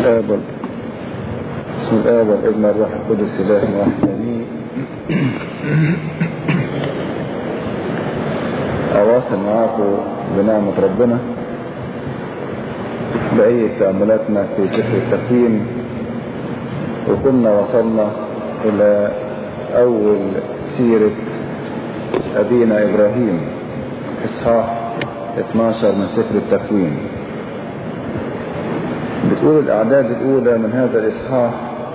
الآب وال- بسم الآب والابن والروح القدس إله واحد آمين أواصل معاكم بنعمة ربنا بقية تأملاتنا في سفر التكوين وكنا وصلنا إلى أول سيرة أبينا إبراهيم إصحاح 12 من سفر التكوين بتقول الأعداد الأولى من هذا الإصحاح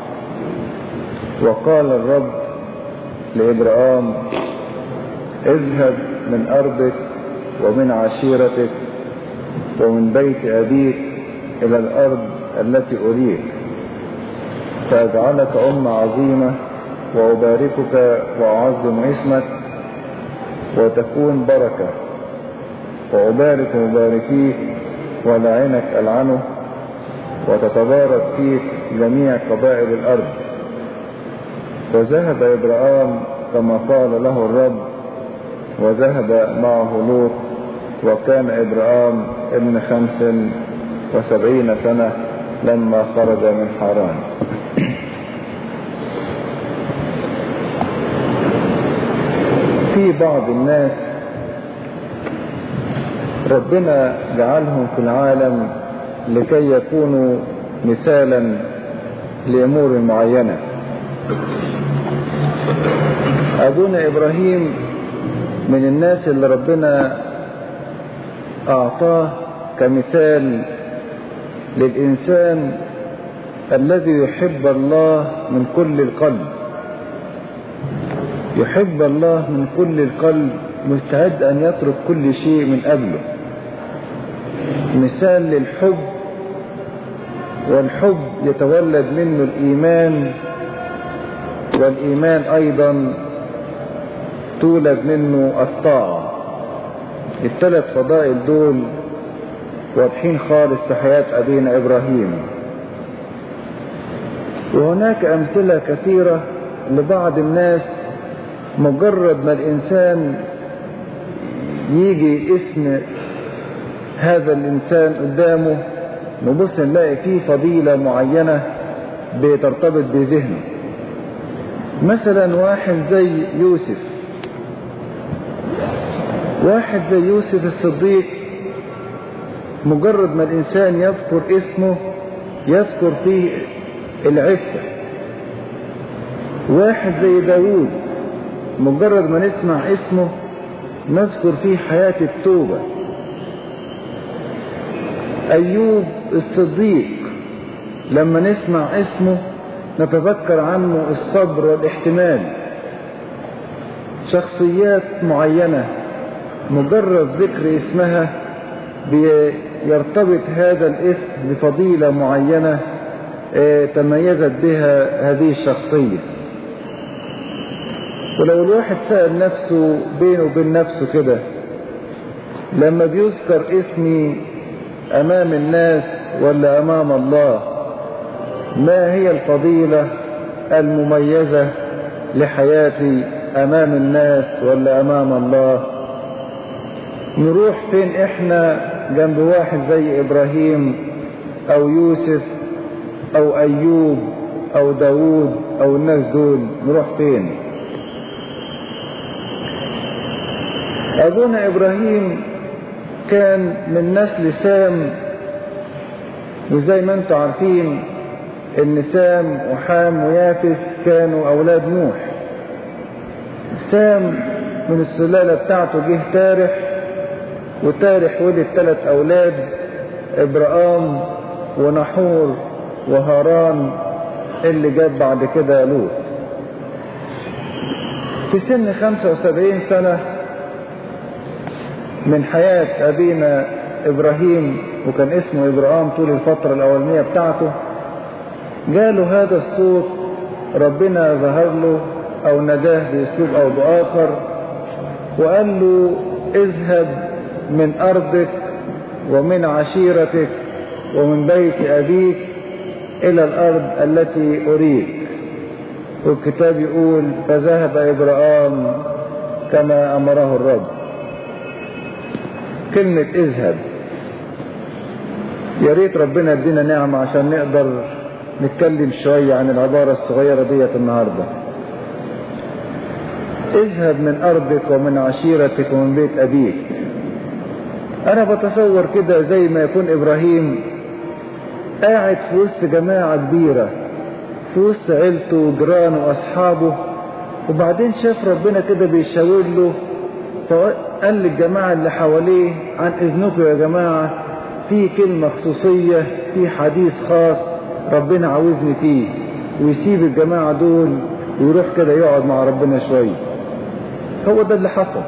وقال الرب لإبراهام اذهب من أرضك ومن عشيرتك ومن بيت أبيك إلى الأرض التي أريك فأجعلك أمة عظيمة وأباركك وأعظم اسمك وتكون بركة وأبارك مباركيك ولعنك ألعنه وتتبارك فيك جميع قبائل الأرض وذهب إبراهام كما قال له الرب وذهب معه لوط وكان إبراهام ابن خمس وسبعين سنة لما خرج من حران في بعض الناس ربنا جعلهم في العالم لكي يكونوا مثالا لأمور معينة أبونا إبراهيم من الناس اللي ربنا أعطاه كمثال للإنسان الذي يحب الله من كل القلب يحب الله من كل القلب مستعد أن يترك كل شيء من أجله مثال للحب والحب يتولد منه الإيمان والإيمان أيضا تولد منه الطاعة الثلاث فضائل دول واضحين خالص في حياة أبينا إبراهيم وهناك أمثلة كثيرة لبعض الناس مجرد ما الإنسان يجي اسم هذا الإنسان قدامه نبص نلاقي فيه فضيلة معينة بترتبط بذهنه مثلا واحد زي يوسف واحد زي يوسف الصديق مجرد ما الإنسان يذكر اسمه يذكر فيه العفة واحد زي داود مجرد ما نسمع اسمه نذكر فيه حياة التوبة أيوب الصديق لما نسمع اسمه نتذكر عنه الصبر والاحتمال شخصيات معينة مجرد ذكر اسمها يرتبط هذا الاسم بفضيلة معينة تميزت بها هذه الشخصية ولو الواحد سأل نفسه بينه وبين نفسه كده لما بيذكر اسمي أمام الناس ولا أمام الله ما هي الفضيلة المميزة لحياتي أمام الناس ولا أمام الله نروح فين إحنا جنب واحد زي إبراهيم أو يوسف أو أيوب أو داود أو الناس دول نروح فين أبونا إبراهيم كان من نسل سام وزي ما انتم عارفين ان سام وحام ويافس كانوا اولاد نوح سام من السلالة بتاعته جه تارح وتارح ولد ثلاث اولاد ابراهام ونحور وهاران اللي جاب بعد كده لوط في سن 75 سنة من حياة أبينا إبراهيم وكان اسمه إبراهام طول الفترة الأولانية بتاعته جاله هذا الصوت ربنا ظهر له أو ناداه بأسلوب أو بآخر وقال له اذهب من أرضك ومن عشيرتك ومن بيت أبيك إلى الأرض التي أريك والكتاب يقول فذهب إبراهام كما أمره الرب كلمة اذهب يا ريت ربنا يدينا نعمة عشان نقدر نتكلم شوية عن العبارة الصغيرة ديت النهاردة اذهب من أرضك ومن عشيرتك ومن بيت أبيك أنا بتصور كده زي ما يكون إبراهيم قاعد في وسط جماعة كبيرة في وسط عيلته وجيرانه وأصحابه وبعدين شاف ربنا كده بيشاور له فقال للجماعة اللي حواليه عن إذنكم يا جماعة في كلمة خصوصية في حديث خاص ربنا عاوزني فيه ويسيب الجماعة دول ويروح كده يقعد مع ربنا شوية هو ده اللي حصل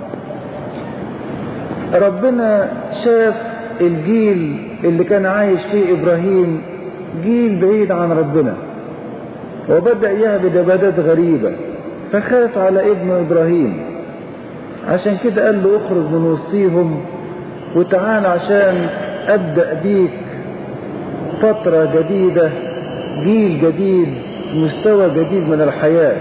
ربنا شاف الجيل اللي كان عايش فيه إبراهيم جيل بعيد عن ربنا وبدأ يعبد عبادات غريبة فخاف على ابنه إبراهيم عشان كده قال له اخرج من وسطيهم وتعال عشان أبدأ بيك فترة جديدة جيل جديد مستوى جديد من الحياة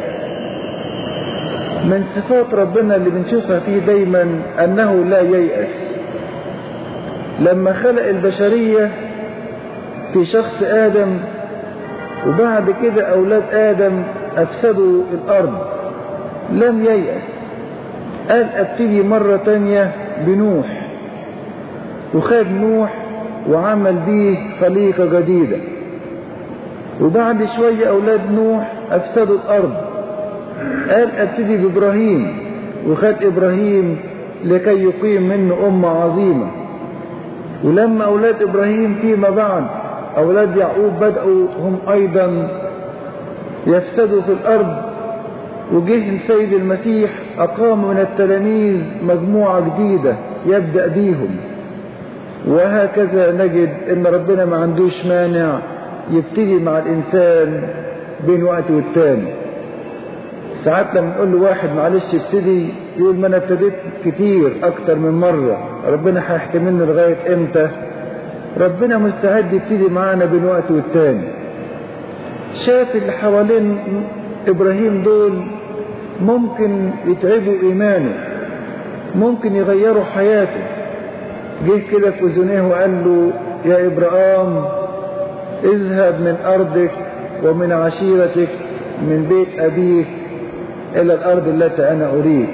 من صفات ربنا اللي بنشوفها فيه دايما أنه لا ييأس لما خلق البشرية في شخص آدم وبعد كده أولاد آدم أفسدوا الأرض لم ييأس قال أبتدي مرة تانية بنوح وخد نوح وعمل بيه خليقة جديدة وبعد شوية أولاد نوح أفسدوا الأرض قال أبتدي بإبراهيم وخد إبراهيم لكي يقيم منه أمة عظيمة ولما أولاد إبراهيم فيما بعد أولاد يعقوب بدأوا هم أيضا يفسدوا في الأرض وجه السيد المسيح أقام من التلاميذ مجموعة جديدة يبدأ بيهم وهكذا نجد ان ربنا ما عندوش مانع يبتدي مع الانسان بين وقت والتاني ساعات لما نقول له واحد معلش ابتدي يقول ما انا ابتديت كتير اكتر من مرة ربنا هيحتملني لغاية امتى ربنا مستعد يبتدي معانا بين وقت والتاني شاف اللي حوالين ابراهيم دول ممكن يتعبوا ايمانه ممكن يغيروا حياته جه كده في اذنيه وقال له يا ابراهام اذهب من ارضك ومن عشيرتك من بيت ابيك الى الارض التي انا اريد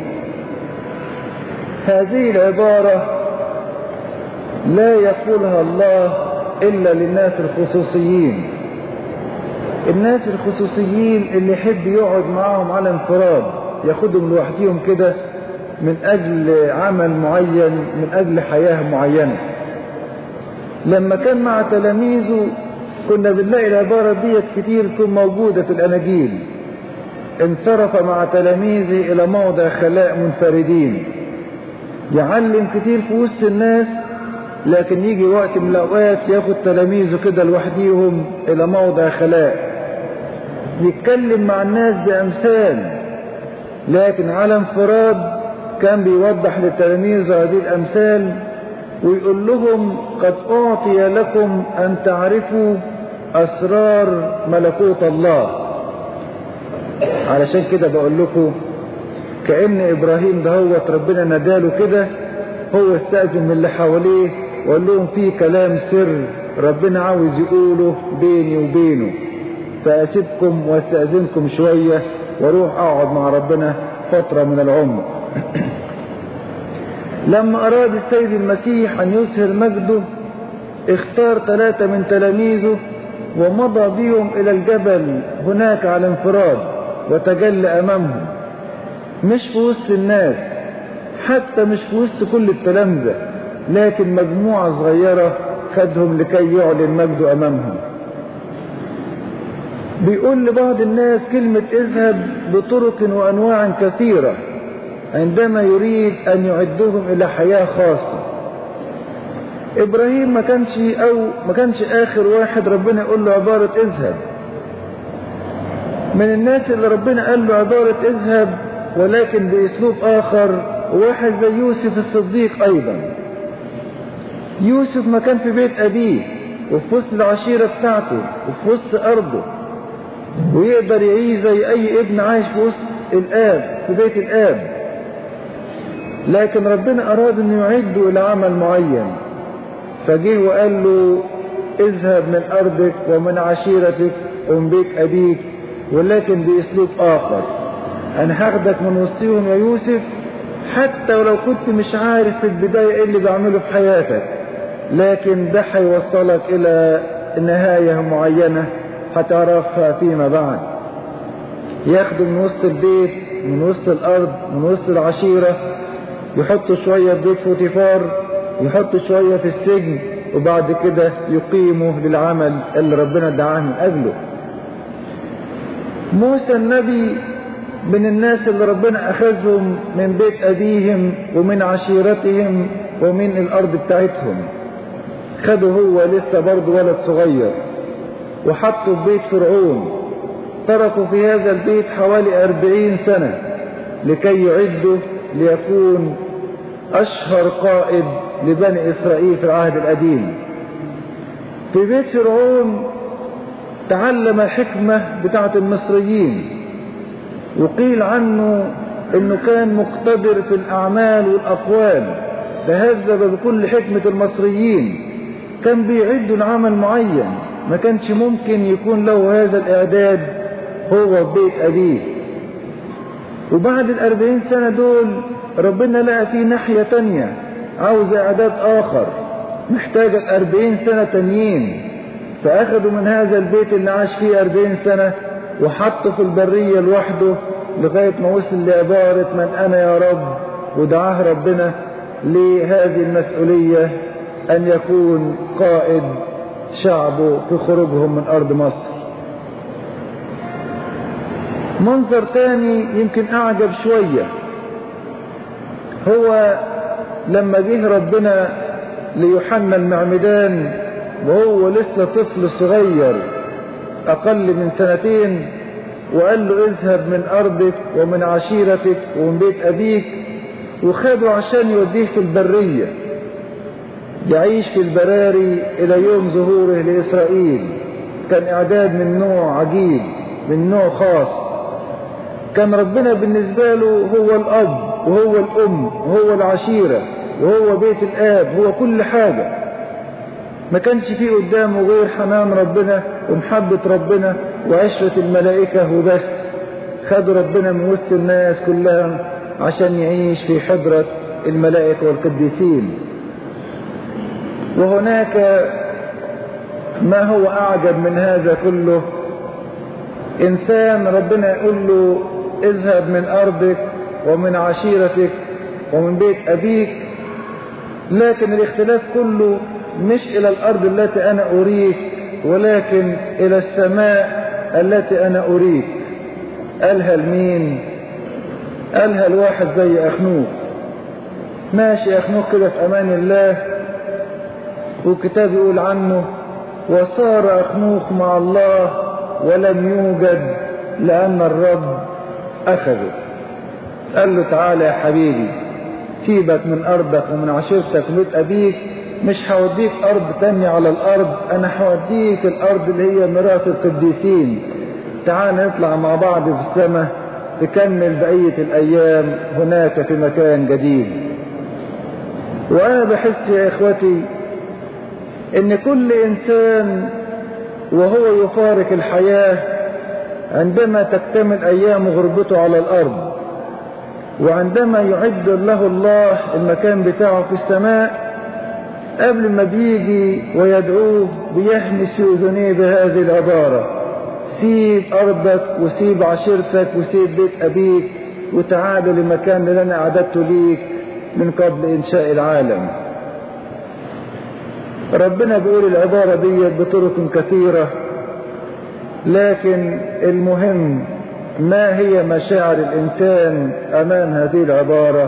هذه العبارة لا يقولها الله الا للناس الخصوصيين الناس الخصوصيين اللي يحب يقعد معاهم على انفراد ياخدهم لوحديهم كده من أجل عمل معين من أجل حياة معينة لما كان مع تلاميذه كنا بنلاقي العبارة دي كتير تكون موجودة في الأناجيل انصرف مع تلاميذه إلى موضع خلاء منفردين يعلم كتير في وسط الناس لكن يجي وقت من الأوقات ياخد تلاميذه كده لوحديهم إلى موضع خلاء يتكلم مع الناس بأمثال لكن على انفراد كان بيوضح للتلاميذ هذه الأمثال ويقول لهم قد أعطي لكم أن تعرفوا أسرار ملكوت الله علشان كده بقول لكم كأن إبراهيم ده هو ربنا نداله كده هو استأذن من اللي حواليه وقال لهم في كلام سر ربنا عاوز يقوله بيني وبينه فأسيبكم واستأذنكم شوية واروح أقعد مع ربنا فترة من العمر لما أراد السيد المسيح أن يظهر مجده اختار ثلاثة من تلاميذه ومضى بهم إلى الجبل هناك على انفراد وتجلى أمامهم مش في وسط الناس حتى مش في وسط كل التلامذة لكن مجموعة صغيرة خدهم لكي يعلن مجده أمامهم بيقول لبعض الناس كلمة اذهب بطرق وأنواع كثيرة عندما يريد أن يعدهم إلى حياة خاصة إبراهيم ما كانش أو ما كانش آخر واحد ربنا يقول له عبارة اذهب من الناس اللي ربنا قال له عبارة اذهب ولكن بأسلوب آخر واحد زي يوسف الصديق أيضا يوسف ما كان في بيت أبيه وفي وسط العشيرة بتاعته وفي وسط أرضه ويقدر يعيش زي أي ابن عايش في وسط الآب في بيت الآب لكن ربنا أراد أن يعده إلى عمل معين فجه وقال له اذهب من أرضك ومن عشيرتك ومن بيت أبيك ولكن بأسلوب آخر أنا هاخدك من وسطهم يا يوسف حتى ولو كنت مش عارف في البداية ايه اللي بعمله في حياتك لكن ده هيوصلك إلى نهاية معينة هتعرفها فيما بعد ياخده من وسط البيت من وسط الأرض من وسط العشيرة يحطه شوية في بيت فوتيفار يحطه شوية في السجن وبعد كده يقيمه للعمل اللي ربنا دعاه من أجله موسى النبي من الناس اللي ربنا أخذهم من بيت أبيهم ومن عشيرتهم ومن الأرض بتاعتهم خده هو لسه برضه ولد صغير وحطه في بيت فرعون تركوا في هذا البيت حوالي أربعين سنة لكي يعده ليكون أشهر قائد لبني إسرائيل في العهد القديم في بيت فرعون تعلم الحكمة بتاعة المصريين وقيل عنه انه كان مقتدر في الاعمال والاقوال تهذب بكل حكمة المصريين كان بيعد لعمل معين ما كانش ممكن يكون له هذا الاعداد هو في بيت ابيه وبعد الاربعين سنة دول ربنا لقى فيه ناحية تانية عاوز اعداد اخر محتاجة الاربعين سنة تانيين فاخدوا من هذا البيت اللي عاش فيه اربعين سنة وحطه في البرية لوحده لغاية ما وصل لعبارة من أنا يا رب ودعاه ربنا لهذه المسؤولية أن يكون قائد شعبه في خروجهم من أرض مصر منظر تاني يمكن أعجب شوية هو لما جه ربنا ليوحنا المعمدان وهو لسه طفل صغير أقل من سنتين وقال له اذهب من أرضك ومن عشيرتك ومن بيت أبيك وخده عشان يوديه في البرية يعيش في البراري إلى يوم ظهوره لإسرائيل كان إعداد من نوع عجيب من نوع خاص كان ربنا بالنسبة له هو الأب وهو الأم وهو العشيرة وهو بيت الآب هو كل حاجة ما كانش فيه قدامه غير حنان ربنا ومحبة ربنا وعشرة الملائكة وبس خد ربنا من وسط الناس كلها عشان يعيش في حضرة الملائكة والقديسين وهناك ما هو أعجب من هذا كله إنسان ربنا يقول له اذهب من أرضك ومن عشيرتك ومن بيت أبيك لكن الاختلاف كله مش إلى الأرض التي أنا أريك ولكن إلى السماء التي أنا أريك قالها لمين قالها الواحد زي أخنوخ ماشي أخنوخ كده في أمان الله والكتاب يقول عنه وصار أخنوخ مع الله ولم يوجد لأن الرب أخذه قال له تعالى يا حبيبي سيبك من أرضك ومن عشيرتك وبيت أبيك مش هوديك أرض تانية على الأرض أنا هوديك الأرض اللي هي ميراث القديسين تعال نطلع مع بعض في السماء تكمل بقية الأيام هناك في مكان جديد وأنا بحس يا إخوتي إن كل إنسان وهو يفارق الحياة عندما تكتمل أيام غربته على الأرض وعندما يعد له الله المكان بتاعه في السماء قبل ما بيجي ويدعوه بيهمس في اذنيه بهذه العبارة سيب أرضك وسيب عشيرتك وسيب بيت أبيك وتعال لمكان اللي أنا أعددته ليك من قبل إنشاء العالم ربنا بيقول العبارة دي بطرق كثيرة لكن المهم ما هي مشاعر الإنسان أمام هذه العبارة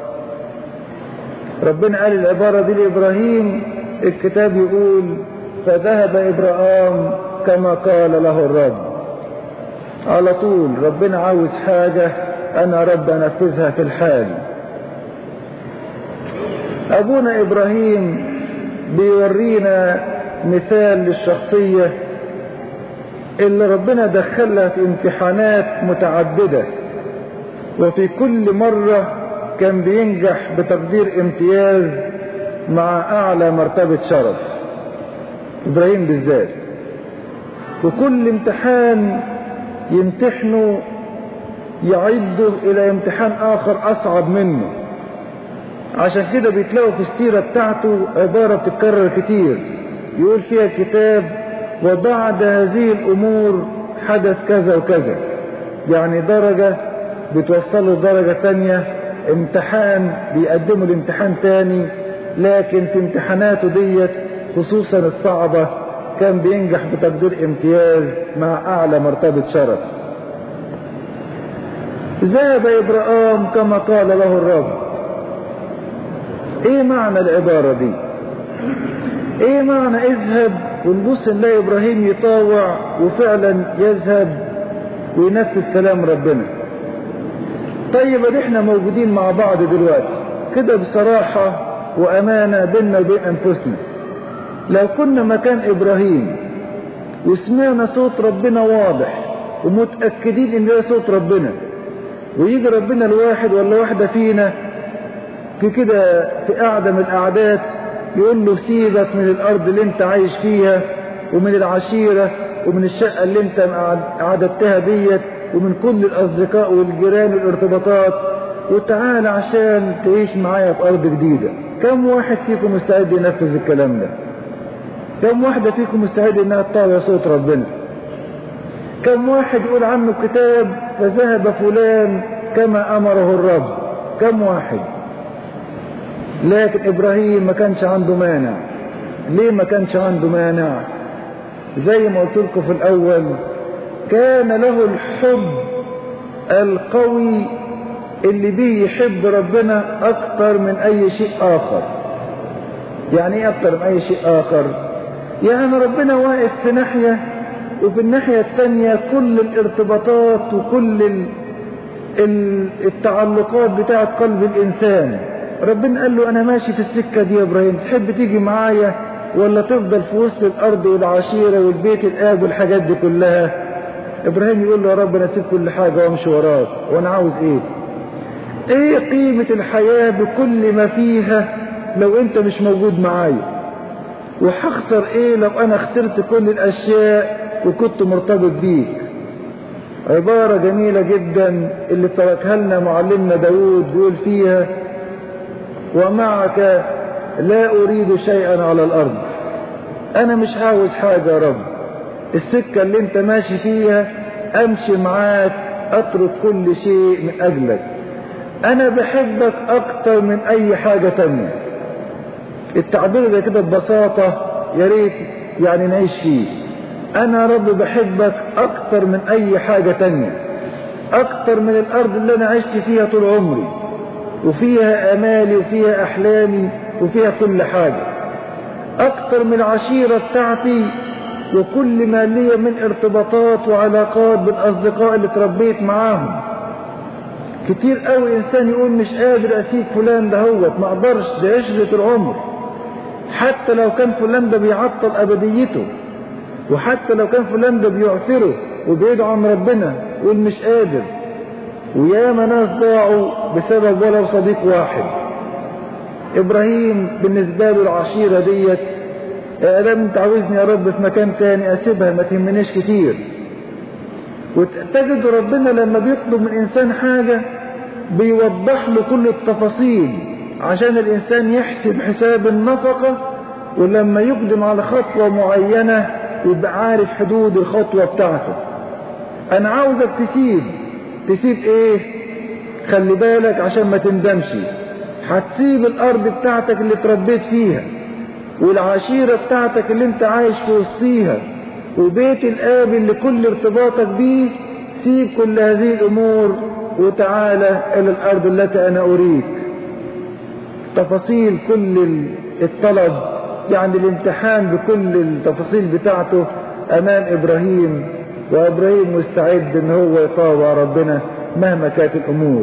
ربنا قال العبارة دي لإبراهيم الكتاب يقول فذهب إبراهام كما قال له الرب على طول ربنا عاوز حاجة أنا رب أنفذها في الحال أبونا إبراهيم بيورينا مثال للشخصية اللي ربنا دخلها في امتحانات متعددة وفي كل مرة كان بينجح بتقدير امتياز مع أعلى مرتبة شرف إبراهيم بالذات وكل امتحان يمتحنه يعده إلى امتحان آخر أصعب منه عشان كده بيتلاقوا في السيرة بتاعته عبارة بتتكرر كتير يقول فيها الكتاب وبعد هذه الأمور حدث كذا وكذا يعني درجة بتوصله درجة تانية امتحان بيقدموا الامتحان تاني لكن في امتحاناته ديت خصوصا الصعبة كان بينجح بتقدير امتياز مع أعلى مرتبة شرف ذهب إبراهام كما قال له الرب ايه معنى العبارة دي ايه معنى اذهب ونبص نلاقي ابراهيم يطاوع وفعلا يذهب وينفذ كلام ربنا طيب ادي احنا موجودين مع بعض دلوقتي كده بصراحة وامانة بيننا وبين انفسنا لو كنا مكان ابراهيم وسمعنا صوت ربنا واضح ومتأكدين ان ده صوت ربنا ويجي ربنا الواحد ولا واحدة فينا في كده في قعدة من القعدات يقول له سيبك من الأرض اللي انت عايش فيها ومن العشيرة ومن الشقة اللي انت عددتها ديت ومن كل الأصدقاء والجيران والارتباطات وتعال عشان تعيش معايا في أرض جديدة كم واحد فيكم مستعد ينفذ الكلام ده كم واحدة فيكم مستعد انها تطاوع صوت ربنا كم واحد يقول عنه كتاب فذهب فلان كما أمره الرب كم واحد لكن ابراهيم ما كانش عنده مانع ليه ما كانش عنده مانع زي ما قلت لكم في الاول كان له الحب القوي اللي بيه يحب ربنا اكتر من اي شيء اخر يعني ايه اكتر من اي شيء اخر يعني ربنا واقف في ناحية وفي الناحية الثانية كل الارتباطات وكل التعلقات بتاعت قلب الانسان ربنا قال له انا ماشي في السكة دي يا ابراهيم تحب تيجي معايا ولا تفضل في وسط الارض والعشيرة والبيت الاب والحاجات دي كلها ابراهيم يقول له يا رب انا اسيب كل حاجة وامشي وراك وانا عاوز ايه ايه قيمة الحياة بكل ما فيها لو انت مش موجود معايا وهخسر ايه لو انا خسرت كل الاشياء وكنت مرتبط بيك عبارة جميلة جدا اللي تركها لنا معلمنا داود بيقول فيها ومعك لا أريد شيئا على الأرض أنا مش عاوز حاجة يا رب السكة اللي أنت ماشي فيها أمشي معاك أترك كل شيء من أجلك أنا بحبك أكتر من أي حاجة تانية التعبير ده كده ببساطة يا ريت يعني نعيش فيه أنا يا رب بحبك أكتر من أي حاجة تانية أكتر من الأرض اللي أنا عشت فيها طول عمري وفيها امالي وفيها احلامي وفيها كل حاجة اكتر من العشيرة بتاعتي وكل ما لي من ارتباطات وعلاقات بالاصدقاء اللي تربيت معاهم كتير قوي انسان يقول مش قادر اسيب فلان ده هوت ما اقدرش ده عشرة العمر حتى لو كان فلان ده بيعطل ابديته وحتى لو كان فلان ده بيعثره وبيدعو عن ربنا يقول مش قادر وياما ناس ضاعوا بسبب ولو صديق واحد ابراهيم بالنسبة له العشيرة ديت ادام انت عاوزني يا رب في مكان تاني اسيبها ما تهمنيش كتير وتجد ربنا لما بيطلب من انسان حاجة بيوضح له كل التفاصيل عشان الانسان يحسب حساب النفقة ولما يقدم على خطوة معينة يبقى عارف حدود الخطوة بتاعته انا عاوزك تسيب تسيب ايه خلي بالك عشان ما تندمش هتسيب الارض بتاعتك اللي اتربيت فيها والعشيرة بتاعتك اللي انت عايش في وسطيها وبيت الاب اللي كل ارتباطك بيه سيب كل هذه الامور وتعالى الى الارض التي انا اريد تفاصيل كل الطلب يعني الامتحان بكل التفاصيل بتاعته امام ابراهيم وابراهيم مستعد ان هو يطاوع ربنا مهما كانت الامور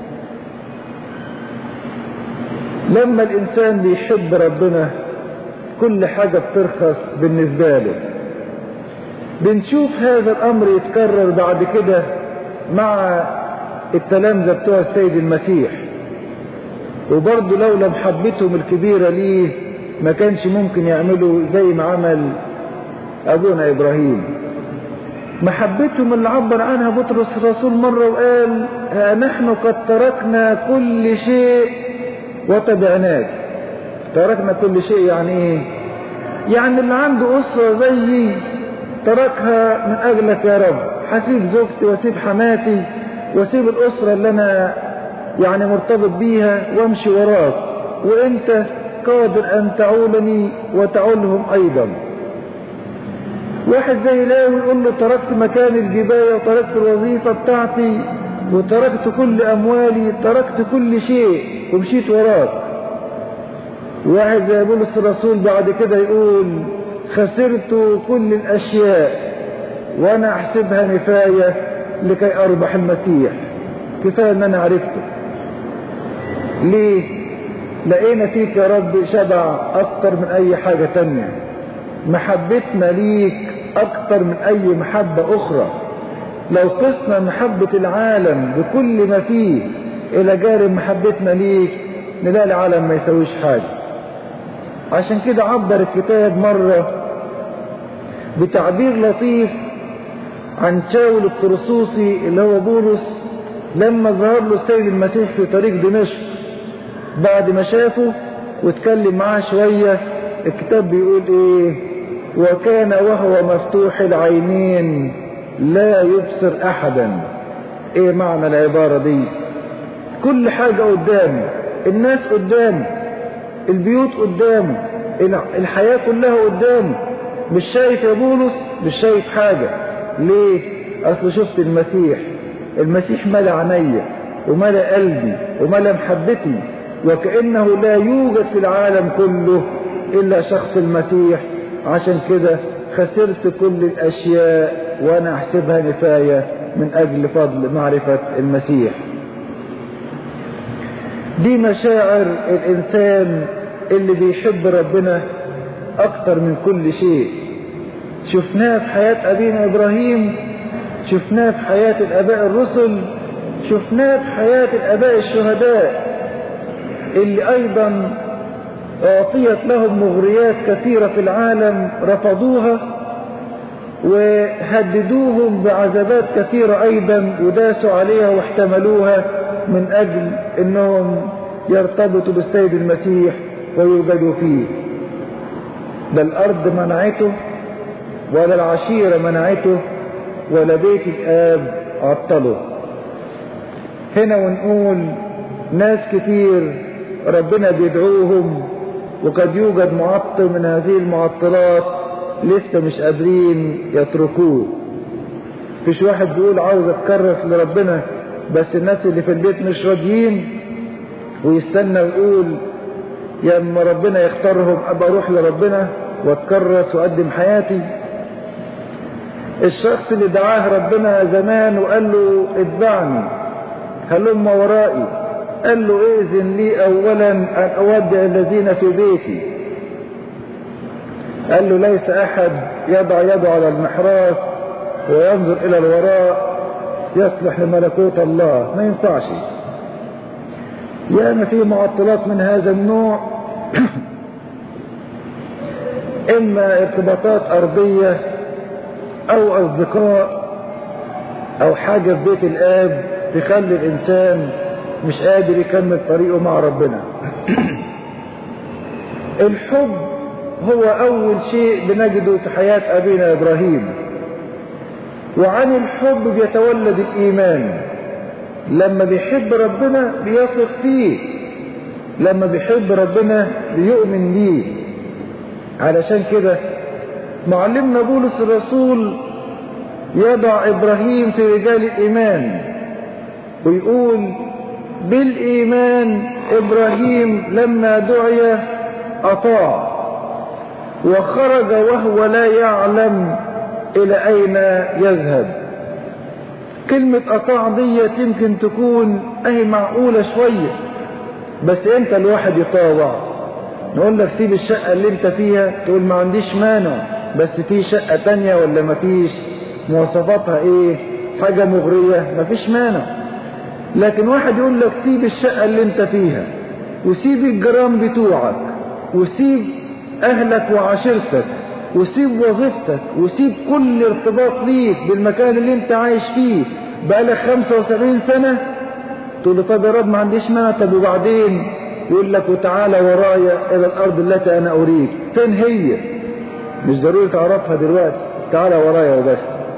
لما الانسان بيحب ربنا كل حاجة بترخص بالنسبة له بنشوف هذا الامر يتكرر بعد كده مع التلامذة بتوع السيد المسيح وبرضه لولا محبتهم الكبيرة ليه ما كانش ممكن يعملوا زي ما عمل أبونا إبراهيم محبتهم اللي عبر عنها بطرس الرسول مرة وقال ها نحن قد تركنا كل شيء وتبعناك تركنا كل شيء يعني ايه يعني اللي عنده أسرة زيي تركها من أجلك يا رب هسيب زوجتي واسيب حماتي واسيب الأسرة اللي أنا يعني مرتبط بيها وامشي وراك وانت قادر أن تعولني وتعولهم أيضا واحد زي لاوي يقول له تركت مكان الجباية وتركت الوظيفة بتاعتي وتركت كل أموالي تركت كل شيء ومشيت وراك واحد زي بولس الرسول بعد كده يقول خسرت كل الأشياء وأنا أحسبها نفاية لكي أربح المسيح كفاية أن أنا عرفته ليه لقينا فيك يا رب شبع أكتر من أي حاجة تانية محبتنا ليك أكتر من أي محبة أخرى لو قسنا محبة العالم بكل ما فيه إلى جانب محبتنا ليك نلاقي العالم ما يسويش حاجة عشان كده عبر الكتاب مرة بتعبير لطيف عن شاول الطرسوسي اللي هو بولس لما ظهر له السيد المسيح في طريق دمشق بعد ما شافه واتكلم معاه شوية الكتاب بيقول ايه وكان وهو مفتوح العينين لا يبصر احدا ايه معنى العبارة دي كل حاجة قدامه الناس قدامه البيوت قدامه الحياة كلها قدامه مش شايف يا بولس مش شايف حاجة ليه اصل شفت المسيح المسيح ملا عينيا وملا قلبي وملا محبتي وكأنه لا يوجد في العالم كله إلا شخص المسيح عشان كده خسرت كل الأشياء وأنا أحسبها نفاية من أجل فضل معرفة المسيح دي مشاعر الإنسان اللي بيحب ربنا أكتر من كل شيء شفناه في حياة أبينا إبراهيم شفناه في حياة الآباء الرسل شفناه في حياة الآباء الشهداء اللي أيضا أعطيت لهم مغريات كثيرة في العالم رفضوها وهددوهم بعذابات كثيرة أيضا وداسوا عليها واحتملوها من أجل أنهم يرتبطوا بالسيد المسيح ويوجدوا فيه لا الأرض منعته ولا العشيرة منعته ولا بيت الآب عطله هنا ونقول ناس كتير ربنا بيدعوهم وقد يوجد معطل من هذه المعطلات لسه مش قادرين يتركوه فيش واحد بيقول عاوز اتكرس لربنا بس الناس اللي في البيت مش راضيين ويستنى ويقول يا اما ربنا يختارهم ابقى اروح لربنا واتكرس واقدم حياتي الشخص اللي دعاه ربنا زمان وقال له اتبعني هلم ورائي قال له ائذن لي اولا ان اودع الذين في بيتي قال له ليس احد يضع يده على المحراث وينظر الى الوراء يصلح لملكوت الله ما ينفعش ياما في معطلات من هذا النوع اما ارتباطات ارضيه او اصدقاء او حاجه في بيت الاب تخلي الانسان مش قادر يكمل طريقه مع ربنا الحب هو اول شيء بنجده في حياة ابينا ابراهيم وعن الحب بيتولد الايمان لما بيحب ربنا بيثق فيه لما بيحب ربنا بيؤمن بيه علشان كده معلمنا بولس الرسول يضع ابراهيم في رجال الايمان ويقول بالإيمان إبراهيم لما دعي أطاع وخرج وهو لا يعلم إلى أين يذهب كلمة أطاع دي يمكن تكون أهي معقولة شوية بس أنت الواحد يطاوع نقول لك سيب الشقة اللي أنت فيها تقول ما عنديش مانع بس في شقة تانية ولا ما فيش مواصفاتها إيه حاجة مغرية ما فيش مانع لكن واحد يقول لك سيب الشقة اللي انت فيها وسيب الجيران بتوعك وسيب اهلك وعشيرتك وسيب وظيفتك وسيب كل ارتباط ليك بالمكان اللي انت عايش فيه بقالك 75 سنة تقول له طب يا رب ما عنديش مانع طب وبعدين يقول لك وتعالى ورايا الى الارض التي انا اريد فين هي مش ضروري تعرفها دلوقتي تعالى ورايا وبس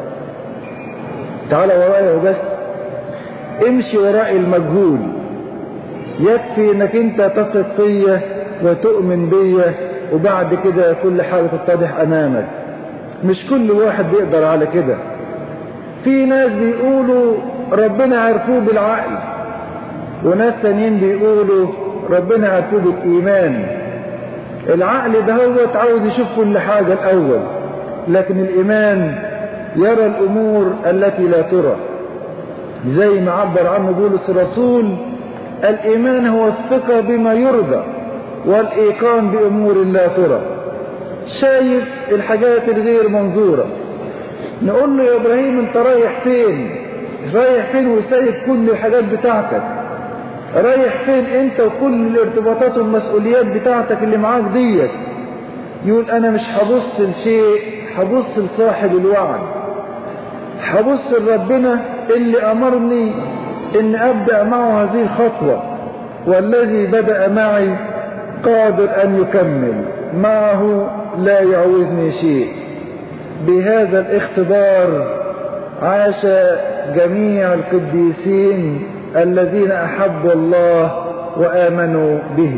تعالى ورايا وبس امشي وراء المجهول يكفي انك انت تثق فيا وتؤمن بيا وبعد كده كل حاجة تتضح امامك مش كل واحد بيقدر على كده في ناس بيقولوا ربنا عرفوه بالعقل وناس تانيين بيقولوا ربنا عرفوه بالايمان العقل ده هو عاوز يشوف كل حاجة الاول لكن الايمان يرى الامور التي لا ترى زي ما عبر عنه بولس الرسول الايمان هو الثقة بما يرضى والايقان بامور لا ترى شايف الحاجات الغير منظورة نقول له يا ابراهيم انت رايح فين رايح فين وسايب كل الحاجات بتاعتك رايح فين انت وكل الارتباطات والمسؤوليات بتاعتك اللي معاك ديت يقول انا مش هبص لشيء هبص لصاحب الوعد هبص لربنا اللي امرني ان ابدأ معه هذه الخطوة والذي بدأ معي قادر ان يكمل معه لا يعوزني شيء بهذا الاختبار عاش جميع القديسين الذين احبوا الله وامنوا به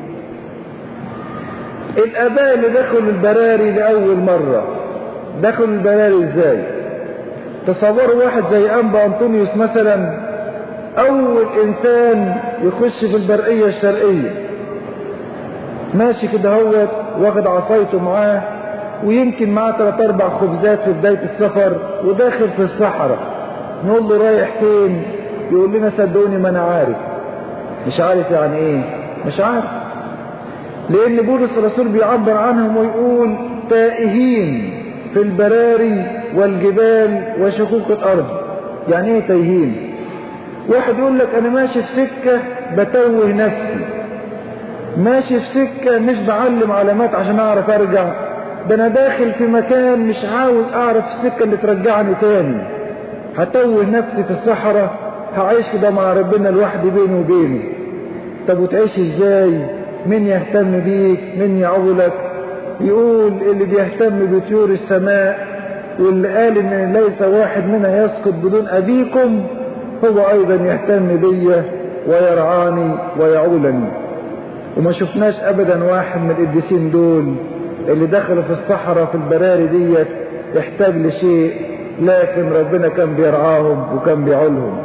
الاباء اللي دخلوا البراري لاول مرة دخلوا البراري ازاي تصوروا واحد زي انبا انطونيوس مثلا اول انسان يخش في البرقية الشرقية ماشي كده هو واخد عصايته معاه ويمكن معاه ثلاث اربع خبزات في بداية السفر وداخل في الصحراء نقول له رايح فين يقول لنا صدقوني ما انا عارف مش عارف يعني ايه مش عارف لان بولس الرسول بيعبر عنهم ويقول تائهين في البراري والجبال وشقوق الارض يعني ايه تايهين واحد يقول لك انا ماشي في سكة بتوه نفسي ماشي في سكة مش بعلم علامات عشان اعرف ارجع ده انا داخل في مكان مش عاوز اعرف السكة اللي ترجعني تاني هتوه نفسي في الصحراء هعيش كده مع ربنا لوحدي بيني وبينه طب وتعيش ازاي مين يهتم بيك مين يعولك يقول اللي بيهتم بطيور السماء واللي قال ان ليس واحد منها يسقط بدون ابيكم هو ايضا يهتم بي ويرعاني ويعولني وما شفناش ابدا واحد من القديسين دول اللي دخلوا في الصحراء في البراري ديت يحتاج لشيء لكن ربنا كان بيرعاهم وكان بيعولهم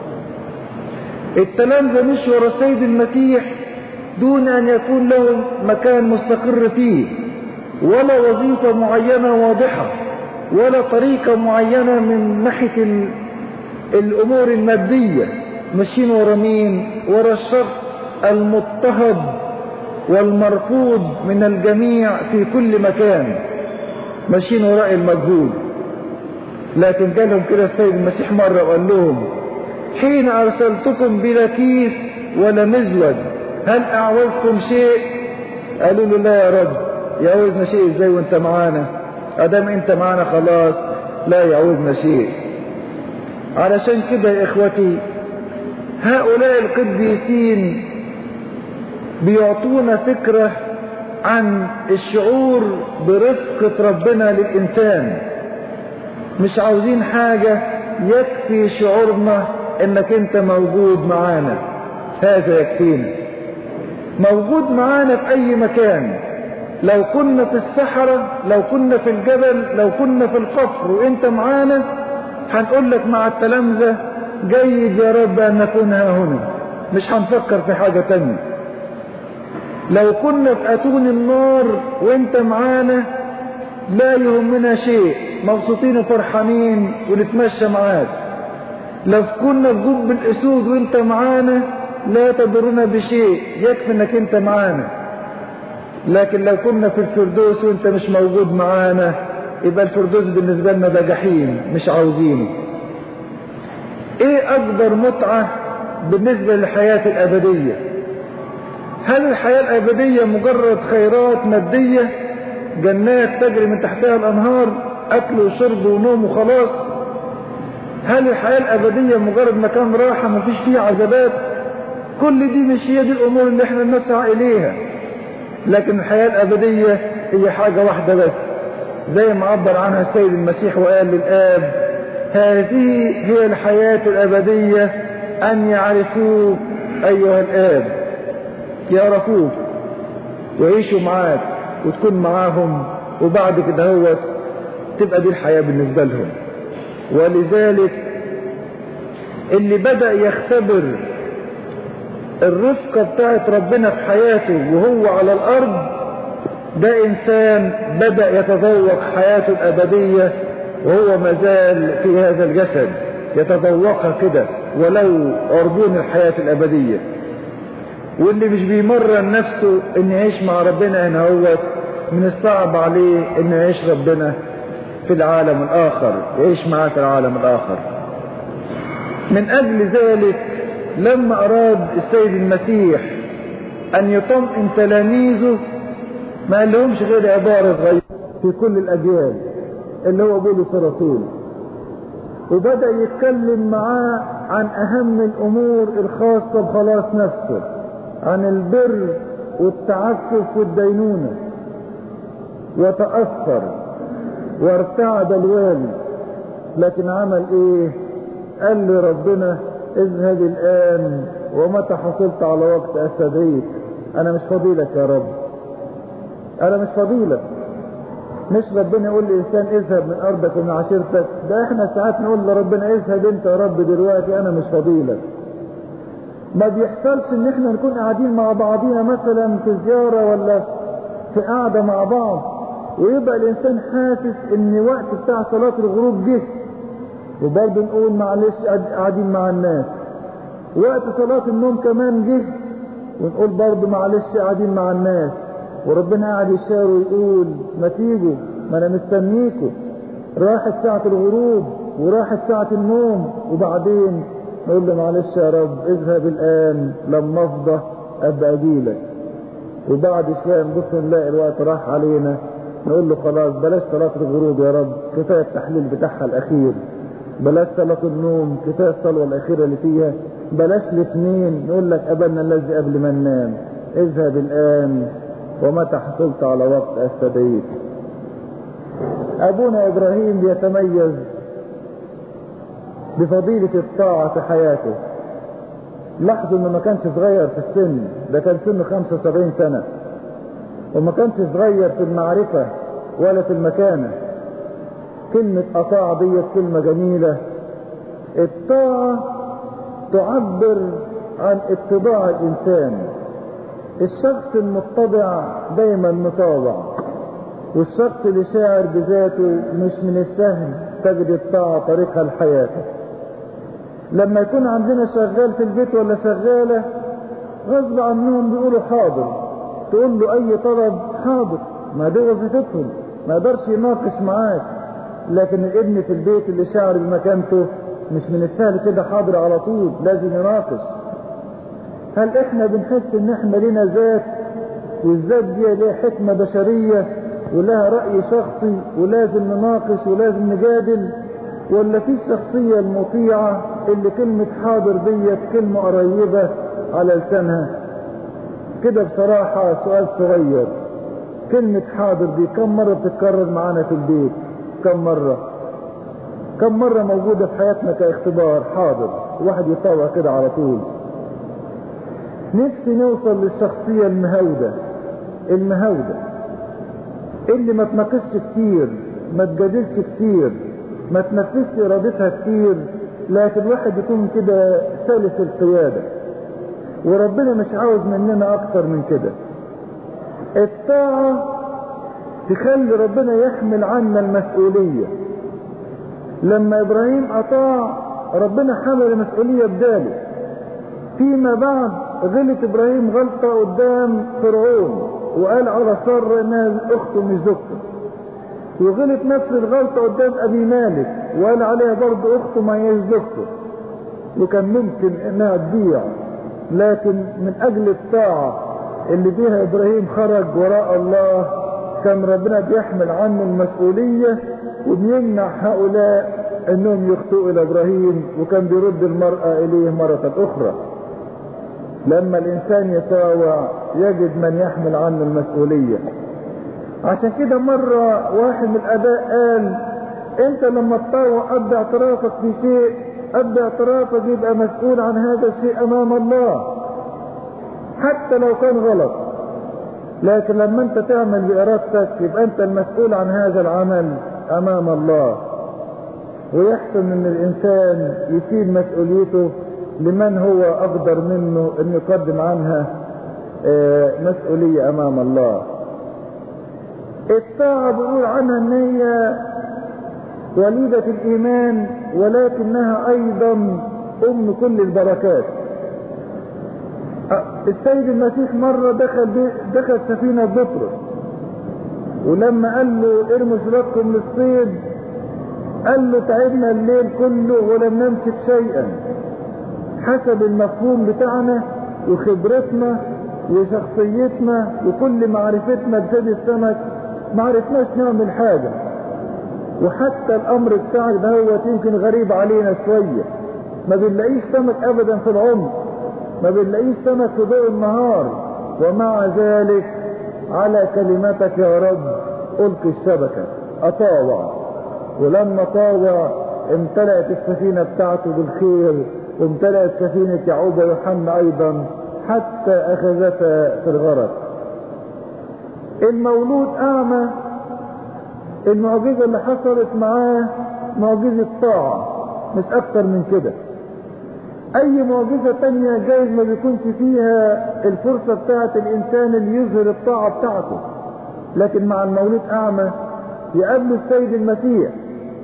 التلامذة مش ورا السيد المسيح دون ان يكون لهم مكان مستقر فيه ولا وظيفة معينة واضحة ولا طريقة معينة من ناحية ال... الامور المادية ماشيين ورا مين ورا الشخص المضطهد والمرفوض من الجميع في كل مكان ماشيين وراء المجهول لكن جالهم كده السيد المسيح مرة وقال لهم حين أرسلتكم بلا كيس ولا مزود هل أعوزكم شيء قالوا له لا يا رب يعوزنا شيء ازاي وانت معانا ادام انت معانا خلاص لا يعوزنا شيء علشان كده يا اخوتي هؤلاء القديسين بيعطونا فكرة عن الشعور برفقة ربنا للإنسان مش عاوزين حاجة يكفي شعورنا انك انت موجود معانا هذا يكفينا موجود معانا في اي مكان لو كنا في الصحراء لو كنا في الجبل لو كنا في القفر وانت معانا هنقول لك مع التلامذة جيد يا رب ان نكون ها هنا مش هنفكر في حاجة تانية لو كنا في اتون النار وانت معانا لا يهمنا شيء مبسوطين وفرحانين ونتمشى معاك لو كنا في جب الاسود وانت معانا لا تضرنا بشيء يكفي انك انت معانا لكن لو كنا في الفردوس وانت مش موجود معانا يبقى الفردوس بالنسبة لنا ده جحيم مش عاوزينه ايه اكبر متعة بالنسبة للحياة الابدية هل الحياة الأبدية مجرد خيرات مادية جنات تجري من تحتها الأنهار أكل وشرب ونوم وخلاص هل الحياة الأبدية مجرد مكان راحة مفيش فيه عذابات كل دي مش هي دي الأمور اللي احنا نسعى إليها لكن الحياة الأبدية هي حاجة واحدة بس زي ما عبر عنها السيد المسيح وقال للآب هذه هي الحياة الأبدية أن يعرفوك أيها الآب يعرفوك ويعيشوا معاك وتكون معاهم وبعد كده هو تبقى دي الحياة بالنسبة لهم ولذلك اللي بدأ يختبر الرفقة بتاعت ربنا في حياته وهو على الأرض ده إنسان بدأ يتذوق حياته الأبدية وهو مازال في هذا الجسد يتذوقها كده ولو عربون الحياة الأبدية واللي مش بيمرن نفسه ان يعيش مع ربنا هنا هو من الصعب عليه انه يعيش ربنا في العالم الآخر يعيش معاه في العالم الآخر من أجل ذلك لما أراد السيد المسيح أن يطمئن تلاميذه ما قال لهمش غير عبارة غير في كل الأجيال اللي هو بولس الرسول وبدأ يتكلم معاه عن أهم الأمور الخاصة بخلاص نفسه عن البر والتعفف والدينونة وتأثر وارتعد الوالي لكن عمل ايه قال لي ربنا اذهب الآن ومتى حصلت على وقت أستدعيك أنا مش فضيلك يا رب أنا مش فضيلك مش ربنا يقول لإنسان اذهب من أرضك ومن عشيرتك ده احنا ساعات نقول لربنا اذهب انت يا رب دلوقتي أنا مش فضيلك ما بيحصلش ان احنا نكون قاعدين مع بعضينا مثلا في زيارة ولا في قاعدة مع بعض ويبقى الانسان حاسس ان وقت بتاع صلاة الغروب جه وبرضه نقول معلش قاعدين مع الناس وقت صلاة النوم كمان جه ونقول برضه معلش قاعدين مع الناس وربنا قاعد يشاور ويقول ما تيجوا ما انا مستنيكوا راحت ساعة الغروب وراحت ساعة النوم وبعدين نقول له معلش يا رب اذهب الان لما افضى ابقى اجيلك وبعد شويه نبص نلاقي الوقت راح علينا نقول له خلاص بلاش صلاة الغروب يا رب كفاية التحليل بتاعها الأخير بلاش صلاة النوم كفاية الصلوة الأخيرة اللي فيها بلاش الاثنين نقول لك أبنا الذي قبل ما ننام اذهب الآن ومتى حصلت على وقت أستدعيك أبونا إبراهيم يتميز بفضيلة الطاعة في حياته لاحظوا انه ما كانش صغير في السن ده كان سنه 75 سنة وما كانش صغير في المعرفة ولا في المكانة كلمة أطاع ديت كلمة جميلة الطاعة تعبر عن اتباع الإنسان الشخص المتبع دايما مطاوع والشخص اللي شاعر بذاته مش من السهل تجد الطاعة طريقها لحياته لما يكون عندنا شغال في البيت ولا شغالة غصب عنهم بيقولوا حاضر تقول له اي طلب حاضر ما دي وظيفتهم ما يقدرش يناقش معاك لكن الابن في البيت اللي شعر بمكانته مش من السهل كده حاضر على طول لازم يناقش هل احنا بنحس ان احنا لنا ذات والذات دي ليها حكمة بشرية ولها رأي شخصي ولازم نناقش ولازم نجادل ولا في الشخصية المطيعة اللي كلمة حاضر ديت كلمة قريبة على لسانها كده بصراحة سؤال صغير كلمة حاضر دي كم مرة بتتكرر معانا في البيت كم مرة كم مرة موجودة في حياتنا كاختبار حاضر واحد يطوع كده على طول نفسي نوصل للشخصية المهودة المهودة اللي ما تناقشش كتير ما تجادلش كتير ما تنفذش ارادتها كتير لكن الواحد يكون كده سلس القيادة وربنا مش عاوز مننا اكتر من كده الطاعة تخلي ربنا يحمل عنا المسؤولية لما ابراهيم اطاع ربنا حمل المسؤولية بداله فيما بعد غلط ابراهيم غلطة قدام فرعون وقال على سارة انها اخته مش زوجته وغلط نفس الغلطة قدام ابي مالك وقال عليها برضه اخته ما هيش زوجته وكان ممكن انها تضيع لكن من اجل الطاعة اللي فيها ابراهيم خرج وراء الله كان ربنا بيحمل عنه المسؤولية وبيمنع هؤلاء انهم يخطئوا الى ابراهيم وكان بيرد المرأة اليه مرة اخرى لما الانسان يطاوع يجد من يحمل عنه المسؤولية عشان كده مرة واحد من الاباء قال انت لما تطاوع ابدا اعترافك في شيء ابدا اعترافك يبقى مسؤول عن هذا الشيء امام الله حتى لو كان غلط لكن لما انت تعمل بارادتك يبقى انت المسؤول عن هذا العمل امام الله ويحسن ان الانسان يشيل مسؤوليته لمن هو اقدر منه ان يقدم عنها مسؤولية امام الله الطاعة بيقول عنها ان هي وليدة الايمان ولكنها ايضا ام كل البركات السيد المسيح مرة دخل دخل سفينة بطرس ولما قال له ارموا شباككم للصيد قال له تعبنا الليل كله ولم نمسك شيئا حسب المفهوم بتاعنا وخبرتنا وشخصيتنا وكل معرفتنا بسيد السمك ما عرفناش نعمل حاجة وحتى الامر بتاعك ده هو يمكن غريب علينا شوية ما بنلاقيش سمك ابدا في العمر ما بنلاقيش سمك في ضوء النهار ومع ذلك على كلمتك يا رب القي الشبكة اطاوع ولما طاوع امتلأت السفينة بتاعته بالخير وامتلأت سفينة يعقوب ويوحنا ايضا حتى اخذتا في الغرق المولود اعمى المعجزة اللي حصلت معاه معجزة طاعة مش اكتر من كده اي معجزة تانية جايز ما بيكونش فيها الفرصة بتاعت الانسان اللي يظهر الطاعة بتاعته لكن مع المولود اعمى يقابله السيد المسيح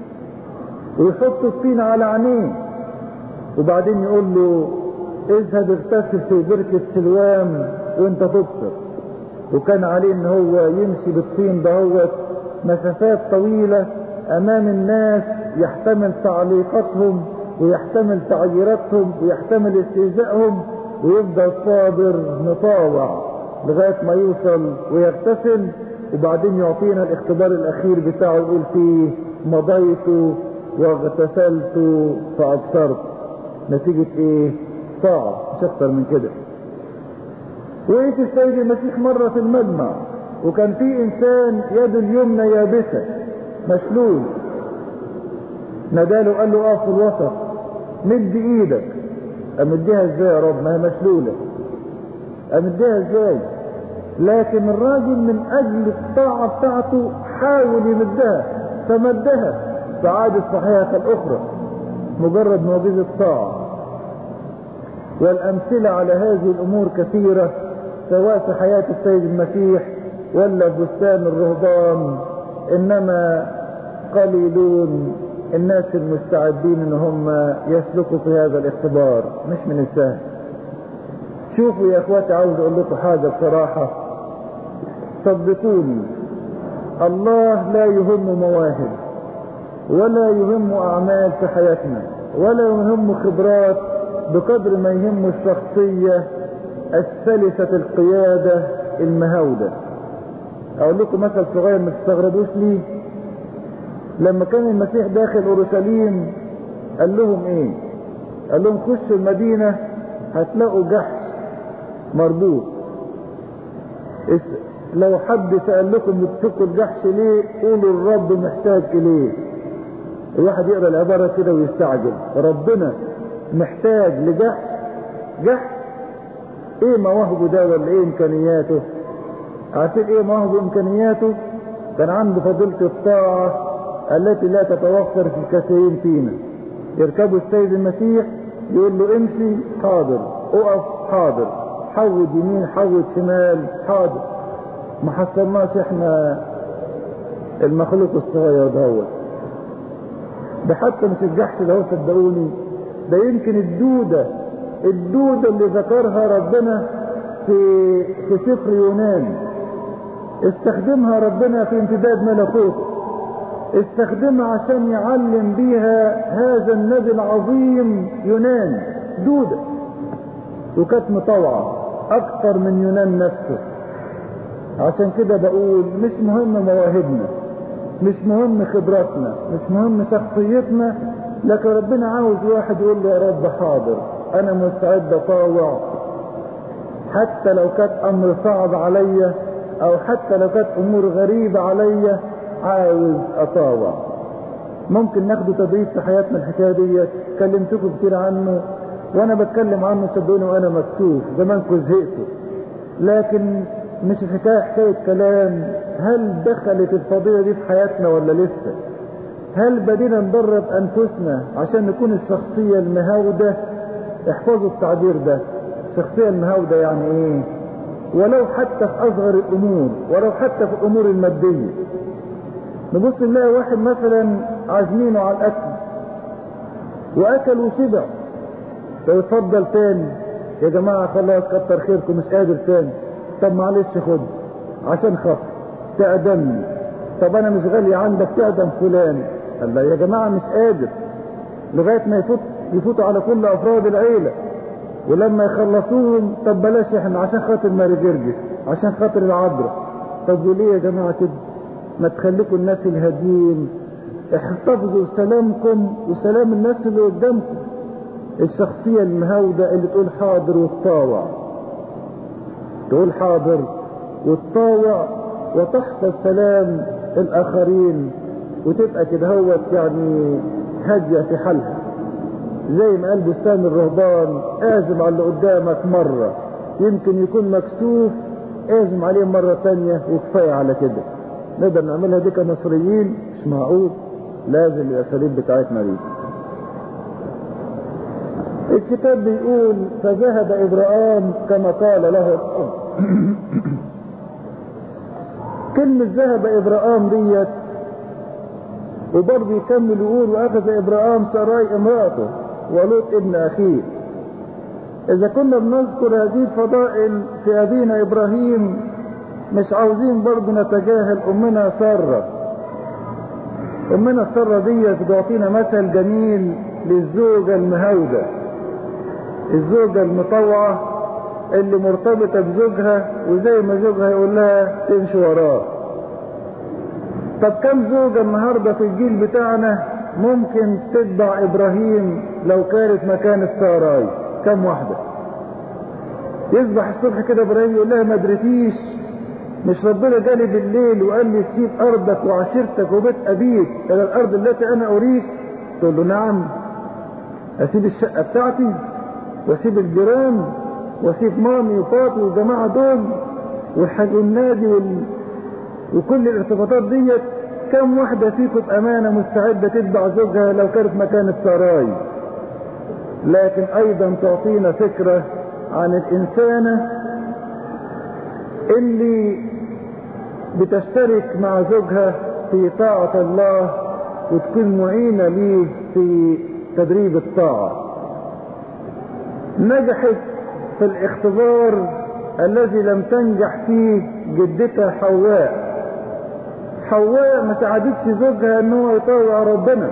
ويحط الطين على عينيه وبعدين يقول له اذهب اغتسل في بركة سلوام وانت تبصر وكان عليه ان هو يمشي بالطين دهوت مسافات طويلة امام الناس يحتمل تعليقاتهم ويحتمل تعييراتهم ويحتمل استهزائهم ويفضل صابر مطاوع لغاية ما يوصل ويغتسل وبعدين يعطينا الاختبار الاخير بتاعه يقول فيه مضيت واغتسلت فابصرت نتيجة ايه طاعة مش اكتر من كده وقيت السيد المسيح مرة في المجمع وكان في انسان يده اليمنى يابسة مشلول ناداله قال له اقف في الوسط مد ايدك امديها ازاي يا رب ما هي مشلولة امديها ازاي لكن الراجل من اجل الطاعة بتاعته حاول يمدها فمدها فعادت صحيحة الاخرى مجرد معجزة طاعة والامثلة على هذه الامور كثيرة سواء في حياة السيد المسيح ولا في بستان الرهبان انما قليلون الناس المستعدين ان هم يسلكوا في هذا الاختبار مش من السهل شوفوا يا اخواتي عاوز اقول لكم حاجة بصراحة صدقوني الله لا يهم مواهب ولا يهم اعمال في حياتنا ولا يهم خبرات بقدر ما يهم الشخصية السلسة القيادة المهودة اقول لكم مثل صغير ما تستغربوش ليه لما كان المسيح داخل اورشليم قال لهم ايه قال لهم خشوا المدينة هتلاقوا جحش مربوط لو حد سأل لكم بتفكوا الجحش ليه قولوا الرب محتاج اليه الواحد يقرا العبارة كده ويستعجب ربنا محتاج لجحش جحش ايه مواهبه ده ولا ايه امكانياته عارفين ايه مواهبه وامكانياته كان عنده فضيلة الطاعة التي لا تتوفر في الكثيرين فينا يركبوا السيد المسيح يقول له امشي حاضر اقف حاضر حود يمين حود شمال حاضر ما حصلناش احنا المخلوق الصغير دوت ده حتى مش الجحش ده صدقوني ده يمكن الدودة الدودة اللي ذكرها ربنا في في سفر يونان استخدمها ربنا في امتداد ملكوته استخدمها عشان يعلم بيها هذا النبي العظيم يونان دودة وكانت مطوعة اكتر من يونان نفسه عشان كده بقول مش مهم مواهبنا مش مهم خبراتنا مش مهم شخصيتنا لكن ربنا عاوز واحد يقول له يا رب حاضر انا مستعد اطاوع حتى لو كانت امر صعب عليا او حتى لو كانت امور غريبة عليا عاوز اطاوع ممكن ناخده تدريب في حياتنا الحكاية دي كلمتكم كتير عنه وانا بتكلم عنه صدقوني وانا مكسوف زمانكم زهقتوا لكن مش الحكاية حكاية كلام هل دخلت الفضيلة دي في حياتنا ولا لسه هل بدينا ندرب انفسنا عشان نكون الشخصية المهاودة احفظوا التعبير ده الشخصية المهاودة يعني ايه ولو حتى في اصغر الامور ولو حتى في الامور المادية نبص نلاقي واحد مثلا عازمينه على الاكل واكل وشبع لو اتفضل تاني يا جماعة خلاص كتر خيركم مش قادر تاني طب معلش خد عشان خاطر تقدمني طب انا مش غالي عندك تقدم فلان قال لا يا جماعة مش قادر لغاية ما يفوت يفوتوا على كل افراد العيلة ولما يخلصوهم طب بلاش احنا عشان خاطر ماري جرجس عشان خاطر العذراء طب وليه يا جماعة كده ما تخليكم الناس الهاديين احتفظوا سلامكم وسلام الناس اللي قدامكم الشخصية المهاودة اللي تقول حاضر وتطاوع تقول حاضر وتطاوع وتحفظ سلام الاخرين وتبقى كده هوت يعني هادية في حالها زي ما قال بستان الرهبان اعزم على اللي قدامك مرة يمكن يكون مكسوف اعزم عليه مرة تانية وكفاية على كده نقدر نعملها دي كمصريين مش معقول لازم الاساليب بتاعتنا دي الكتاب بيقول فذهب ابراهام كما قال له الاب كلمة ذهب ابراهام ديت وبرضه يكمل يقول واخذ ابراهام سراي امراته ولوط ابن اخيه اذا كنا بنذكر هذه الفضائل في ابينا ابراهيم مش عاوزين برضه نتجاهل امنا ساره امنا ساره ديت بتعطينا مثل جميل للزوجه المهاوده الزوجه المطوعه اللي مرتبطه بزوجها وزي ما زوجها يقول لها تمشي وراه طب كم زوجة النهاردة في الجيل بتاعنا ممكن تتبع ابراهيم لو كانت مكان ساراي كم واحدة يصبح الصبح كده ابراهيم يقول لها ما دريتيش مش ربنا جالي بالليل وقال لي سيب ارضك وعشيرتك وبيت ابيك الى الارض التي انا اريك تقول له نعم اسيب الشقة بتاعتي واسيب الجيران واسيب مامي وفاطمه والجماعة دول والنادي وال... وكل الارتباطات ديت كم واحدة فيكم بأمانة مستعدة تتبع زوجها لو كانت مكان السراي لكن أيضا تعطينا فكرة عن الإنسانة اللي بتشترك مع زوجها في طاعة الله وتكون معينة ليه في تدريب الطاعة نجحت في الاختبار الذي لم تنجح فيه جدتها حواء حواء ما ساعدتش زوجها ان هو يطوع ربنا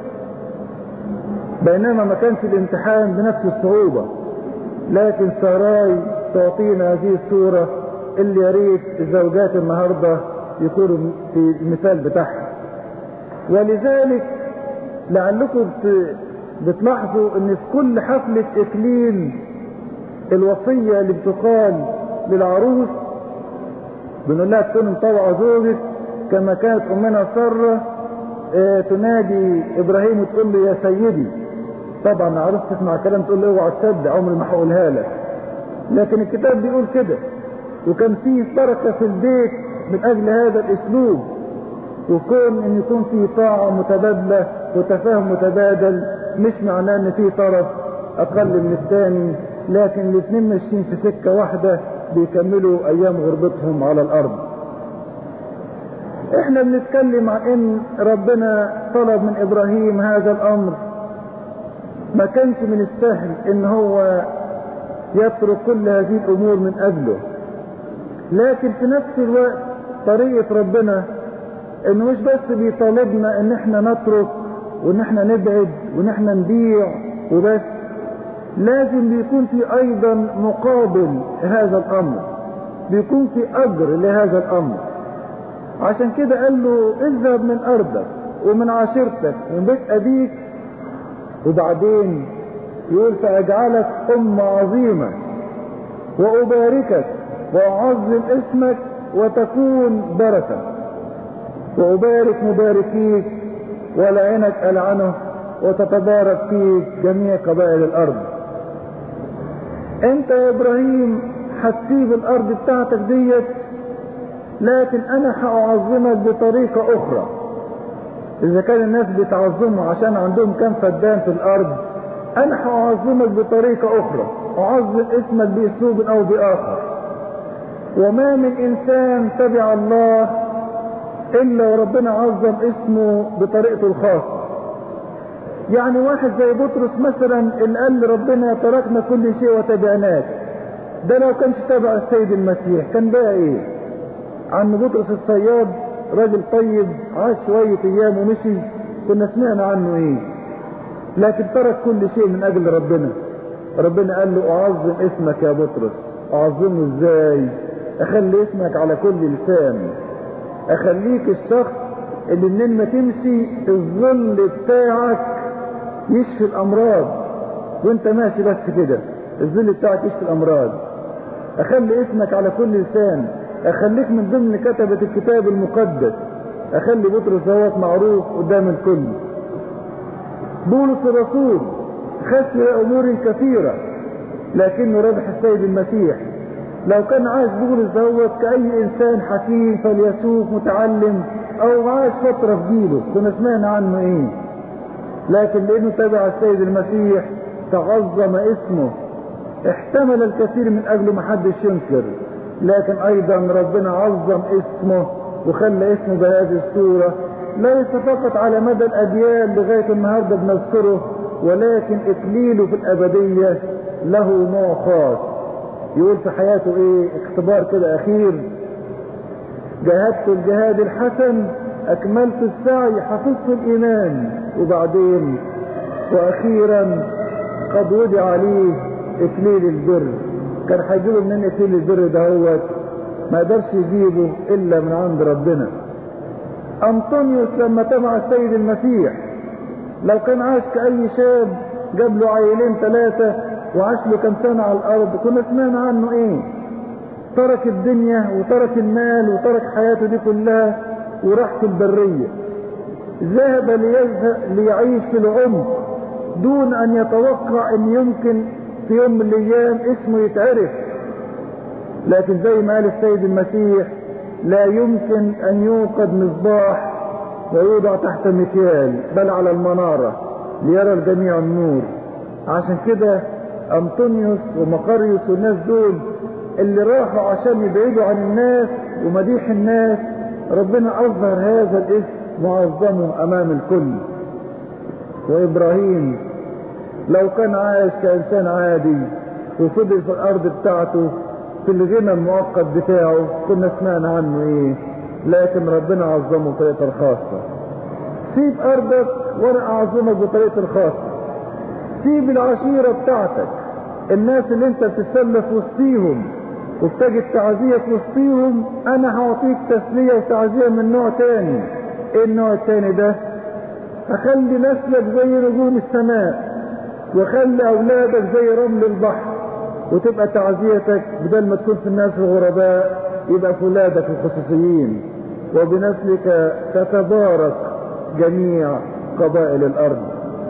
بينما ما كانش الامتحان بنفس الصعوبة لكن ساراي تعطينا هذه الصورة اللي يا ريت الزوجات النهاردة يكونوا في المثال بتاعها ولذلك لعلكم بتلاحظوا ان في كل حفلة اكليل الوصية اللي بتقال للعروس بنقول لها تكون مطوعة زوجك كما كانت امنا سارة اه تنادي ابراهيم وتقول له يا سيدي طبعا العروس تسمع كلام تقول له اوعى تصدق عمري ما هقولها لك لكن الكتاب بيقول كده وكان فيه بركة في البيت من اجل هذا الاسلوب وكون ان يكون فيه طاعة متبادلة وتفاهم متبادل مش معناه ان فيه طرف اقل من الثاني لكن الاثنين ماشيين في سكة واحدة بيكملوا ايام غربتهم على الارض احنا بنتكلم عن ان ربنا طلب من ابراهيم هذا الامر ما كانش من السهل ان هو يترك كل هذه الامور من اجله لكن في نفس الوقت طريقة ربنا انه مش بس بيطالبنا ان احنا نترك وان احنا نبعد وان احنا نبيع وبس لازم بيكون في ايضا مقابل هذا الامر بيكون في اجر لهذا الامر عشان كده قال له اذهب من ارضك ومن عشيرتك ومن بيت ابيك وبعدين يقول فاجعلك امه عظيمه واباركك واعظم اسمك وتكون بركه وابارك مباركيك ولعنك العنه وتتبارك فيك جميع قبائل الارض انت يا ابراهيم هتسيب الارض بتاعتك ديت لكن انا هاعظمك بطريقة اخرى اذا كان الناس بتعظمه عشان عندهم كم فدان في الارض انا هاعظمك بطريقة اخرى اعظم اسمك باسلوب او باخر وما من انسان تبع الله الا وربنا عظم اسمه بطريقته الخاصة يعني واحد زي بطرس مثلا اللي قال لربنا تركنا كل شيء وتبعناك ده لو كانش تابع السيد المسيح كان بقى ايه عم بطرس الصياد راجل طيب عاش شوية ايام ومشي كنا سمعنا عنه ايه لكن ترك كل شيء من اجل ربنا ربنا قال له اعظم اسمك يا بطرس اعظمه ازاي اخلي اسمك على كل لسان اخليك الشخص اللي منين ما تمشي الظل بتاعك يشفي الامراض وانت ماشي بس كده الظل بتاعك يشفي الامراض اخلي اسمك على كل لسان اخليك من ضمن كتبة الكتاب المقدس اخلي بطرس دوت معروف قدام الكل بولس الرسول خسر امور كثيرة لكنه ربح السيد المسيح لو كان عاش بولس دوت كأي انسان حكيم فيلسوف متعلم او عاش فترة في جيله كنا سمعنا عنه ايه لكن لانه تبع السيد المسيح تعظم اسمه احتمل الكثير من اجله ما حدش ينكر لكن ايضا ربنا عظم اسمه وخلى اسمه بهذه الصورة ليس فقط على مدى الاجيال لغاية النهاردة بنذكره ولكن اكليله في الابدية له نوع خاص يقول في حياته ايه اختبار كده اخير جاهدت الجهاد الحسن اكملت السعي حفظت الايمان وبعدين واخيرا قد وضع لي اكليل البر كان هيجيبه منين اكليل البر دهوت ما قدرش يجيبه الا من عند ربنا انطونيوس لما تبع السيد المسيح لو كان عاش كاي شاب جاب له عيلين ثلاثة وعاش له كم سنة على الارض كنا سمعنا عنه ايه ترك الدنيا وترك المال وترك حياته دي كلها وراح في البرية ذهب ليذهب ليعيش في العمق دون ان يتوقع ان يمكن في يوم من الايام اسمه يتعرف لكن زي ما قال السيد المسيح لا يمكن ان يوقد مصباح ويوضع تحت مكيال بل على المنارة ليرى الجميع النور عشان كده انطونيوس ومقاريوس والناس دول اللي راحوا عشان يبعدوا عن الناس ومديح الناس ربنا اظهر هذا الاسم وعظمه امام الكل وابراهيم لو كان عايش كانسان عادي وفضل في الارض بتاعته في الغنى المؤقت بتاعه كنا سمعنا عنه ايه لكن ربنا عظمه بطريقه الخاصه سيب ارضك وانا اعظمك بطريقه الخاصه سيب العشيره بتاعتك الناس اللي انت بتتسلى في وسطيهم وبتجد تعزية في وسطيهم انا هعطيك تسلية وتعزية من نوع تاني ايه النوع التاني ده هخلي نسلك زي نجوم السماء وخلي اولادك زي رمل البحر وتبقى تعزيتك بدل ما تكون في الناس الغرباء يبقى في ولادك الخصوصيين وبنسلك تتبارك جميع قبائل الارض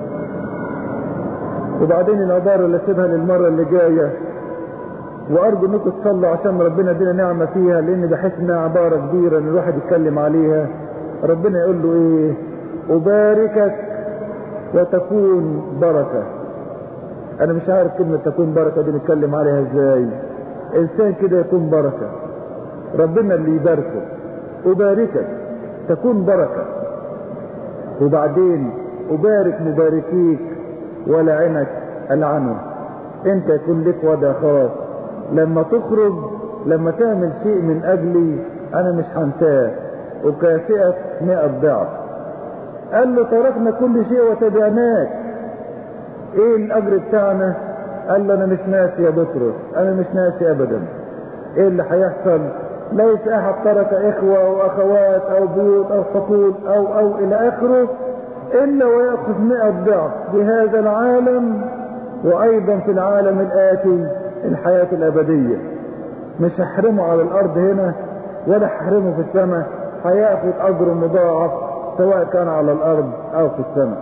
وبعدين العبارة اللي سيبها للمرة اللي جاية وارجو انكم تصلوا عشان ربنا يدينا نعمة فيها لان بحس انها عبارة كبيرة ان الواحد يتكلم عليها ربنا يقول له ايه اباركك وتكون بركة انا مش عارف كلمة تكون بركة دي نتكلم عليها ازاي انسان كده يكون بركة ربنا اللي يباركه اباركك تكون بركة وبعدين ابارك مباركيك ولعنك العنه انت يكون لك وضع خاص لما تخرج لما تعمل شيء من اجلي انا مش هنساه وكافئك مئة ضعف قال له تركنا كل شيء وتبعناك ايه الاجر بتاعنا قال له انا مش ناسي يا بطرس انا مش ناسي ابدا ايه اللي هيحصل ليس احد ترك اخوة او اخوات او بيوت او حقول او او الى اخره الا ويأخذ مئة ضعف بهذا العالم وايضا في العالم الاتي الحياة الابدية مش هحرمه على الارض هنا ولا هحرمه في السماء هياخد اجر مضاعف سواء كان على الارض او في السماء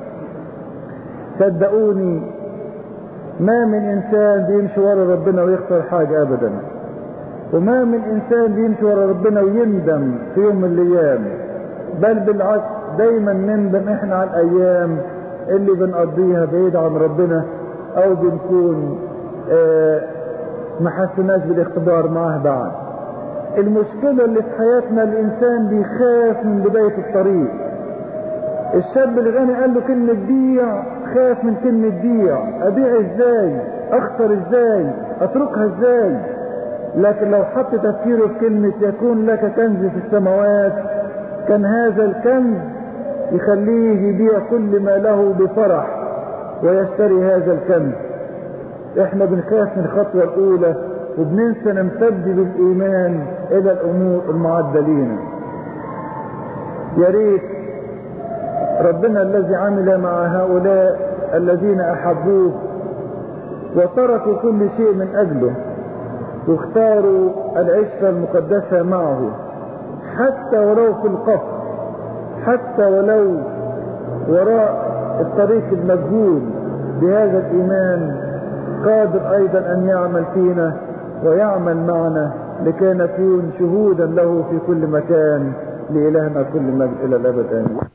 صدقوني ما من انسان بيمشي ورا ربنا ويخسر حاجة ابدا وما من انسان بيمشي ورا ربنا ويندم في يوم من الايام بل بالعكس دايما نندم احنا على الايام اللي بنقضيها بعيد عن ربنا او بنكون اه ما حسناش بالاختبار معاه بعد المشكلة اللي في حياتنا الانسان بيخاف من بداية الطريق الشاب الغني قال له كلمة بيع خاف من كلمة بيع ابيع ازاي اخسر ازاي اتركها ازاي لكن لو حط تفكيره في كلمة يكون لك كنز في السماوات كان هذا الكنز يخليه يبيع كل ما له بفرح ويشتري هذا الكنز احنا بنخاف من الخطوة الاولى وبننسى نمتد بالايمان الى الامور المعدة لينا يا ريت ربنا الذي عمل مع هؤلاء الذين احبوه وتركوا كل شيء من اجله واختاروا العشرة المقدسة معه حتى ولو في القفر حتى ولو وراء الطريق المجهول بهذا الإيمان قادر أيضا أن يعمل فينا ويعمل معنا لكي نكون شهودا له في كل مكان لإلهنا كل مجد إلى الأبد آمين